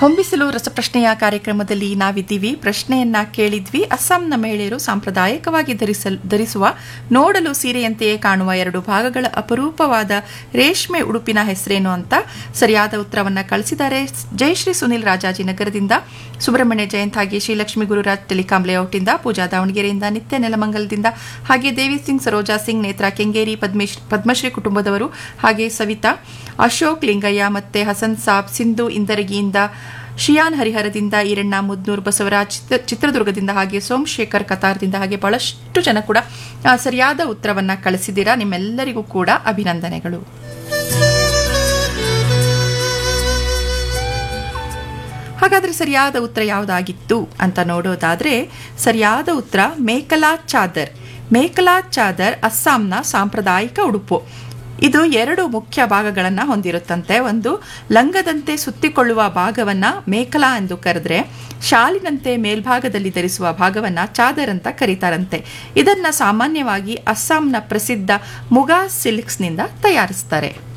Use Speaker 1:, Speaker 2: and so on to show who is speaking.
Speaker 1: ಹೊಂಬಿಸಲು ರಸಪ್ರಶ್ನೆಯ ಕಾರ್ಯಕ್ರಮದಲ್ಲಿ ನಾವಿದ್ದೀವಿ ಪ್ರಶ್ನೆಯನ್ನ ಕೇಳಿದ್ವಿ ಅಸ್ಸಾಂನ ಮಹಿಳೆಯರು ಸಾಂಪ್ರದಾಯಿಕವಾಗಿ ಧರಿಸಲ್ ಧರಿಸುವ ನೋಡಲು ಸೀರೆಯಂತೆಯೇ ಕಾಣುವ ಎರಡು ಭಾಗಗಳ ಅಪರೂಪವಾದ ರೇಷ್ಮೆ ಉಡುಪಿನ ಹೆಸರೇನು ಅಂತ ಸರಿಯಾದ ಉತ್ತರವನ್ನ ಕಳಿಸಿದ್ದಾರೆ ಜಯಶ್ರೀ ಸುನಿಲ್ ರಾಜಾಜಿನಗರದಿಂದ ಸುಬ್ರಹ್ಮಣ್ಯ ಜಯಂತ್ ಹಾಗೆ ಶ್ರೀಲಕ್ಷ್ಮಿ ಗುರುರಾಜ್ ಟೆಲಿಕಾಂ ಲೇಔಟ್ನಿಂದ ಪೂಜಾ ದಾವಣಗೆರೆಯಿಂದ ನಿತ್ಯ ನೆಲಮಂಗಲದಿಂದ ಹಾಗೆ ದೇವಿ ಸಿಂಗ್ ಸರೋಜಾ ಸಿಂಗ್ ನೇತ್ರಾ ಕೆಂಗೇರಿ ಪದ್ಮೇಶ್ ಪದ್ಮಶ್ರೀ ಕುಟುಂಬದವರು ಹಾಗೆ ಸವಿತಾ ಅಶೋಕ್ ಲಿಂಗಯ್ಯ ಮತ್ತೆ ಹಸನ್ ಸಾಬ್ ಸಿಂಧು ಇಂದರಗಿಯಿಂದ ಶಿಯಾನ್ ಹರಿಹರದಿಂದ ಈರಣ್ಣ ಮುದ್ನೂರ್ ಬಸವರಾಜ್ ಚಿತ್ರ- ಚಿತ್ರದುರ್ಗದಿಂದ ಹಾಗೆ ಸೋಮಶೇಖರ್ ಕತಾರ್ದಿಂದ ಹಾಗೆ ಬಹಳಷ್ಟು ಜನ ಕೂಡ ಆ, ಸರಿಯಾದ ಉತ್ತರವನ್ನ ಕಳಿಸಿದ್ದೀರಾ ನಿಮ್ಮೆಲ್ಲರಿಗೂ ಕೂಡ ಅಭಿನಂದನೆಗಳು ಹಾಗಾದ್ರೆ ಸರಿಯಾದ ಉತ್ತರ ಯಾವುದಾಗಿತ್ತು ಅಂತ ನೋಡೋದಾದ್ರೆ ಸರಿಯಾದ ಉತ್ತರ ಮೇಕಲಾ ಚಾದರ್ ಮೇಕಲಾ ಚಾದರ್ ಅಸ್ಸಾಂನ ಸಾಂಪ್ರದಾಯಿಕ ಉಡುಪು ಇದು ಎರಡು ಮುಖ್ಯ ಭಾಗಗಳನ್ನು ಹೊಂದಿರುತ್ತಂತೆ ಒಂದು ಲಂಗದಂತೆ ಸುತ್ತಿಕೊಳ್ಳುವ ಭಾಗವನ್ನ ಮೇಕಲಾ ಎಂದು ಕರೆದ್ರೆ ಶಾಲಿನಂತೆ ಮೇಲ್ಭಾಗದಲ್ಲಿ ಧರಿಸುವ ಭಾಗವನ್ನ ಚಾದರ್ ಅಂತ ಕರೀತಾರಂತೆ ಇದನ್ನ ಸಾಮಾನ್ಯವಾಗಿ ಅಸ್ಸಾಂನ ಪ್ರಸಿದ್ಧ ಮುಗಾ ಸಿಲ್ಕ್ಸ್ನಿಂದ ತಯಾರಿಸ್ತಾರೆ